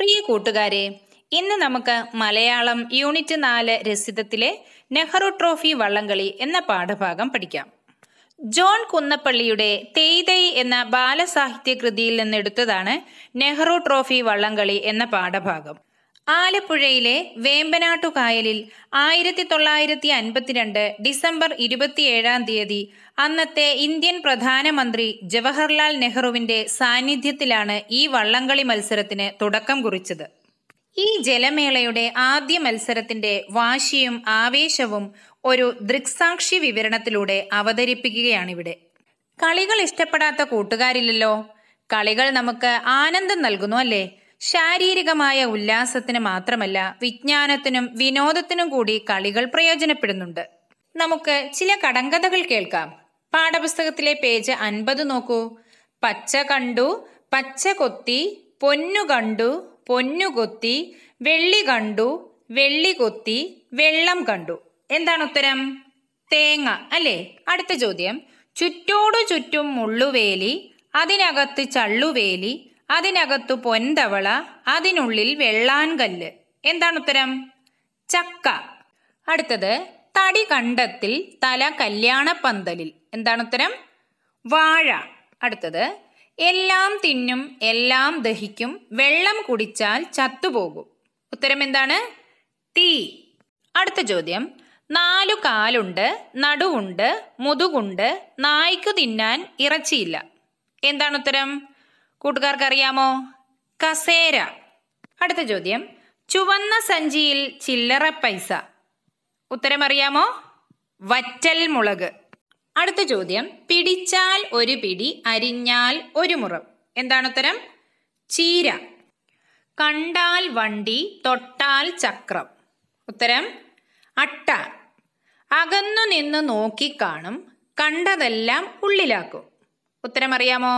പ്രിയ കൂട്ടുകാരെ ഇന്ന് നമുക്ക് മലയാളം യൂണിറ്റ് നാല് രസിതത്തിലെ നെഹ്റു ട്രോഫി വള്ളംകളി എന്ന പാഠഭാഗം പഠിക്കാം ജോൺ കുന്നപ്പള്ളിയുടെ തെയ്തൈ എന്ന ബാലസാഹിത്യ കൃതിയിൽ നിന്നെടുത്തതാണ് നെഹ്റു ട്രോഫി വള്ളംകളി എന്ന പാഠഭാഗം ആലപ്പുഴയിലെ വേമ്പനാട്ടുകായലിൽ ആയിരത്തി തൊള്ളായിരത്തി അൻപത്തിരണ്ട് ഡിസംബർ ഇരുപത്തിയേഴാം തീയതി അന്നത്തെ ഇന്ത്യൻ പ്രധാനമന്ത്രി ജവഹർലാൽ നെഹ്റുവിന്റെ സാന്നിധ്യത്തിലാണ് ഈ വള്ളംകളി മത്സരത്തിന് തുടക്കം കുറിച്ചത് ഈ ജലമേളയുടെ ആദ്യ മത്സരത്തിന്റെ വാശിയും ആവേശവും ഒരു ദൃക്സാക്ഷി വിവരണത്തിലൂടെ അവതരിപ്പിക്കുകയാണിവിടെ കളികൾ ഇഷ്ടപ്പെടാത്ത കൂട്ടുകാരില്ലല്ലോ കളികൾ നമുക്ക് ആനന്ദം നൽകുന്നു അല്ലേ ശാരീരികമായ ഉല്ലാസത്തിന് മാത്രമല്ല വിജ്ഞാനത്തിനും വിനോദത്തിനും കൂടി കളികൾ പ്രയോജനപ്പെടുന്നുണ്ട് നമുക്ക് ചില കടങ്കഥകൾ കേൾക്കാം പാഠപുസ്തകത്തിലെ പേജ് അൻപത് നോക്കൂ പച്ച കണ്ടു പച്ച കൊത്തി പൊന്നു കണ്ടു പൊന്നു കൊത്തി വെള്ളി കണ്ടു വെള്ളി കൊത്തി വെള്ളം കണ്ടു എന്താണ് ഉത്തരം തേങ്ങ അല്ലേ അടുത്ത ചോദ്യം ചുറ്റോടു ചുറ്റും മുള്ളുവേലി അതിനകത്ത് ചള്ളുവേലി അതിനകത്തു പൊന്തവള അതിനുള്ളിൽ വെള്ളാൻകല്ല് എന്താണ് ഉത്തരം ചക്ക അടുത്തത് തടി കണ്ടത്തിൽ തല കല്യാണപ്പന്തലിൽ എന്താണ് ഉത്തരം വാഴ അടുത്തത് എല്ലാം തിന്നും എല്ലാം ദഹിക്കും വെള്ളം കുടിച്ചാൽ ചത്തുപോകും ഉത്തരം എന്താണ് തീ അടുത്ത ചോദ്യം നാലു കാലുണ്ട് നടുവുണ്ട് മുതുകുണ്ട് നായ്ക്കു തിന്നാൻ ഇറച്ചിയില്ല എന്താണ് ഉത്തരം കൂട്ടുകാർക്ക് അറിയാമോ കസേര അടുത്ത ചോദ്യം ചുവന്ന സഞ്ചിയിൽ ചില്ലറ പൈസ ഉത്തരം അറിയാമോ വറ്റൽ മുളക് അടുത്ത ചോദ്യം പിടിച്ചാൽ ഒരു പിടി അരിഞ്ഞാൽ ഒരു മുറം എന്താണ് ഉത്തരം ചീര കണ്ടാൽ വണ്ടി തൊട്ടാൽ ചക്രം ഉത്തരം അട്ട അകന്നു നിന്ന് നോക്കിക്കാണും കണ്ടതെല്ലാം ഉള്ളിലാക്കും ഉത്തരം അറിയാമോ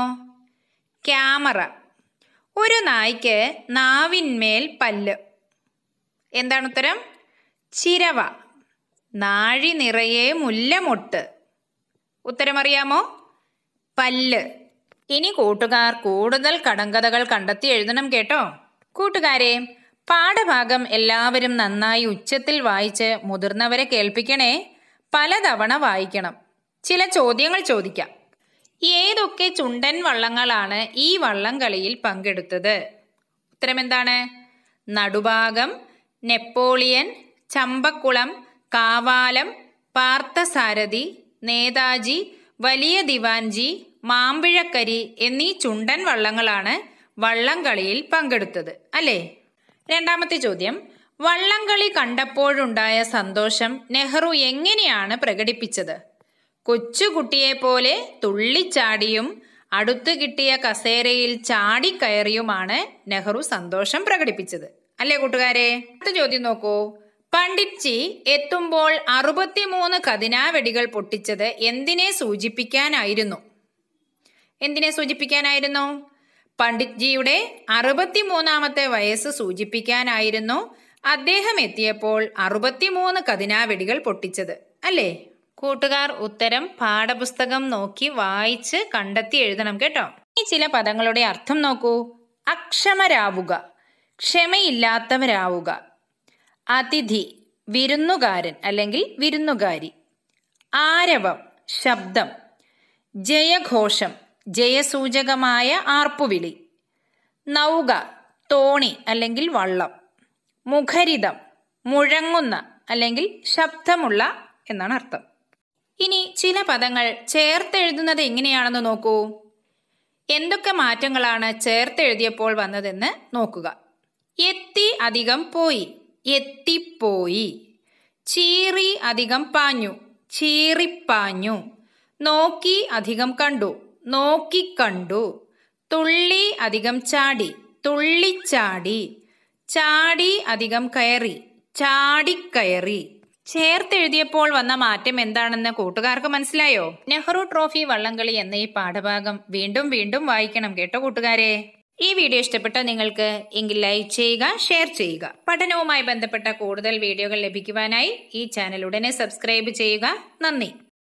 ക്യാമറ ഒരു നായ്ക്ക് നാവിന്മേൽ പല്ല് എന്താണ് ഉത്തരം ചിരവ നാഴി നിറയെ മുല്ലമൊട്ട് ഉത്തരമറിയാമോ പല്ല് ഇനി കൂട്ടുകാർ കൂടുതൽ കടങ്കഥകൾ കണ്ടെത്തി എഴുതണം കേട്ടോ കൂട്ടുകാരെ പാഠഭാഗം എല്ലാവരും നന്നായി ഉച്ചത്തിൽ വായിച്ച് മുതിർന്നവരെ കേൾപ്പിക്കണേ പലതവണ വായിക്കണം ചില ചോദ്യങ്ങൾ ചോദിക്കാം ഏതൊക്കെ ചുണ്ടൻ വള്ളങ്ങളാണ് ഈ വള്ളംകളിയിൽ പങ്കെടുത്തത് ഉത്തരം എന്താണ് നടുഭാഗം നെപ്പോളിയൻ ചമ്പക്കുളം കാവാലം പാർത്ഥസാരഥി നേതാജി വലിയ ദിവാൻജി മാമ്പിഴക്കരി എന്നീ ചുണ്ടൻ വള്ളങ്ങളാണ് വള്ളംകളിയിൽ പങ്കെടുത്തത് അല്ലേ രണ്ടാമത്തെ ചോദ്യം വള്ളംകളി കണ്ടപ്പോഴുണ്ടായ സന്തോഷം നെഹ്റു എങ്ങനെയാണ് പ്രകടിപ്പിച്ചത് കൊച്ചുകുട്ടിയെ പോലെ തുള്ളിച്ചാടിയും അടുത്തു കിട്ടിയ കസേരയിൽ ചാടിക്കയറിയുമാണ് നെഹ്റു സന്തോഷം പ്രകടിപ്പിച്ചത് അല്ലേ കൂട്ടുകാരെ അടുത്ത ചോദ്യം നോക്കൂ പണ്ഡിറ്റ്ജി എത്തുമ്പോൾ അറുപത്തിമൂന്ന് കതിനാവെടികൾ പൊട്ടിച്ചത് എന്തിനെ സൂചിപ്പിക്കാനായിരുന്നു എന്തിനെ സൂചിപ്പിക്കാനായിരുന്നു പണ്ഡിറ്റ്ജിയുടെ അറുപത്തിമൂന്നാമത്തെ വയസ്സ് സൂചിപ്പിക്കാനായിരുന്നു അദ്ദേഹം എത്തിയപ്പോൾ അറുപത്തിമൂന്ന് കതിനാവെടികൾ പൊട്ടിച്ചത് അല്ലേ കൂട്ടുകാർ ഉത്തരം പാഠപുസ്തകം നോക്കി വായിച്ച് കണ്ടെത്തി എഴുതണം കേട്ടോ ഈ ചില പദങ്ങളുടെ അർത്ഥം നോക്കൂ അക്ഷമരാവുക ക്ഷമയില്ലാത്തവരാവുക അതിഥി വിരുന്നുകാരൻ അല്ലെങ്കിൽ വിരുന്നുകാരി ആരവം ശബ്ദം ജയഘോഷം ജയസൂചകമായ ആർപ്പുവിളി നൗക തോണി അല്ലെങ്കിൽ വള്ളം മുഖരിതം മുഴങ്ങുന്ന അല്ലെങ്കിൽ ശബ്ദമുള്ള എന്നാണ് അർത്ഥം ഇനി ചില പദങ്ങൾ ചേർത്തെഴുതുന്നത് എങ്ങനെയാണെന്ന് നോക്കൂ എന്തൊക്കെ മാറ്റങ്ങളാണ് ചേർത്തെഴുതിയപ്പോൾ വന്നതെന്ന് നോക്കുക എത്തി അധികം പോയി എത്തിപ്പോയി ചീറി അധികം പാഞ്ഞു ചീറിപ്പാഞ്ഞു നോക്കി അധികം കണ്ടു നോക്കിക്കണ്ടു തുള്ളി അധികം ചാടി തുള്ളിച്ചാടി ചാടി അധികം കയറി ചാടിക്കയറി ചേർത്തെഴുതിയപ്പോൾ വന്ന മാറ്റം എന്താണെന്ന് കൂട്ടുകാർക്ക് മനസ്സിലായോ നെഹ്റു ട്രോഫി വള്ളംകളി എന്ന ഈ പാഠഭാഗം വീണ്ടും വീണ്ടും വായിക്കണം കേട്ടോ കൂട്ടുകാരെ ഈ വീഡിയോ ഇഷ്ടപ്പെട്ട നിങ്ങൾക്ക് എങ്കിൽ ലൈക്ക് ചെയ്യുക ഷെയർ ചെയ്യുക പഠനവുമായി ബന്ധപ്പെട്ട കൂടുതൽ വീഡിയോകൾ ലഭിക്കുവാനായി ഈ ചാനൽ ഉടനെ സബ്സ്ക്രൈബ് ചെയ്യുക നന്ദി